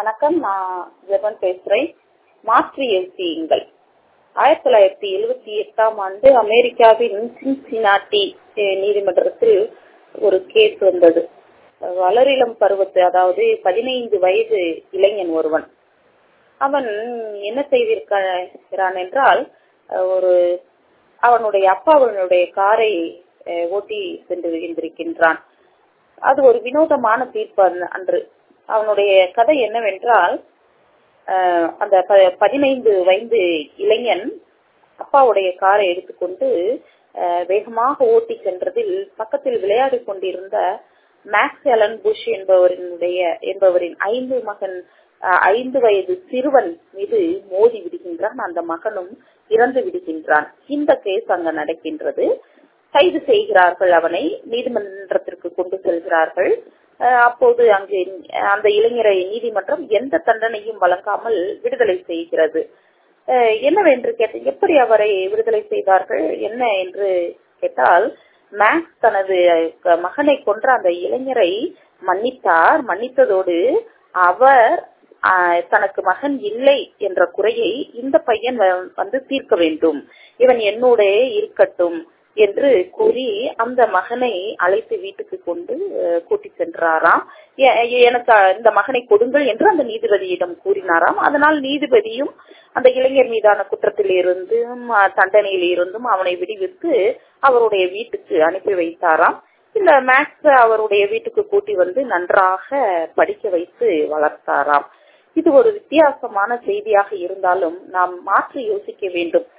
வணக்கம் நான் ஜெபன் பேசுறேன் மாற்றி எழுத்தியுங்கள் ஆயிரத்தி தொள்ளாயிரத்தி எழுவத்தி எட்டாம் ஆண்டு அமெரிக்காவின் சின்சினாட்டி நீதிமன்றத்தில் ஒரு கேஸ் வந்தது வளரிளம் பருவத்து அதாவது பதினைந்து வயது இளைஞன் ஒருவன் அவன் என்ன செய்திருக்கிறான் என்றால் ஒரு அவனுடைய அப்பா அவனுடைய காரை ஓட்டி சென்று இருந்திருக்கின்றான் அது ஒரு வினோதமான தீர்ப்பு அன்று அவனுடைய கதை என்னவென்றால் அந்த பதினைந்து வயது இளைஞன் அப்பாவுடைய காரை எடுத்துக்கொண்டு வேகமாக ஓட்டி சென்றதில் பக்கத்தில் விளையாடி கொண்டிருந்த மேக்ஸ் அலன் புஷ் என்பவரினுடைய என்பவரின் ஐந்து மகன் ஐந்து வயது சிறுவன் மீது மோதி விடுகின்றான் அந்த மகனும் இறந்து விடுகின்றான் இந்த கேஸ் அங்க நடக்கின்றது கைது செய்கிறார்கள் அவனை நீதிமன்றத்திற்கு கொண்டு செல்கிறார்கள் அப்போது அங்கு அந்த இளைஞரை நீதிமன்றம் எந்த தண்டனையும் வழங்காமல் விடுதலை செய்கிறது என்னவென்று கேட்ட எப்படி அவரை விடுதலை செய்தார்கள் என்ன என்று கேட்டால் மேக்ஸ் தனது மகனை கொன்ற அந்த இளைஞரை மன்னித்தார் மன்னித்ததோடு அவர் தனக்கு மகன் இல்லை என்ற குறையை இந்த பையன் வந்து தீர்க்க வேண்டும் இவன் என்னோட இருக்கட்டும் என்று கூறி அந்த மகனை அழைத்து வீட்டுக்கு கொண்டு கூட்டி சென்றாராம் எனக்கு இந்த மகனை கொடுங்கள் என்று அந்த நீதிபதியிடம் கூறினாராம் அதனால் நீதிபதியும் அந்த இளைஞர் மீதான குற்றத்தில் இருந்தும் தண்டனையில் இருந்தும் அவனை விடுவித்து அவருடைய வீட்டுக்கு அனுப்பி வைத்தாராம் இந்த மேக்ஸ் அவருடைய வீட்டுக்கு கூட்டி வந்து நன்றாக படிக்க வைத்து வளர்த்தாராம் இது ஒரு வித்தியாசமான செய்தியாக இருந்தாலும் நாம் மாற்றி யோசிக்க வேண்டும்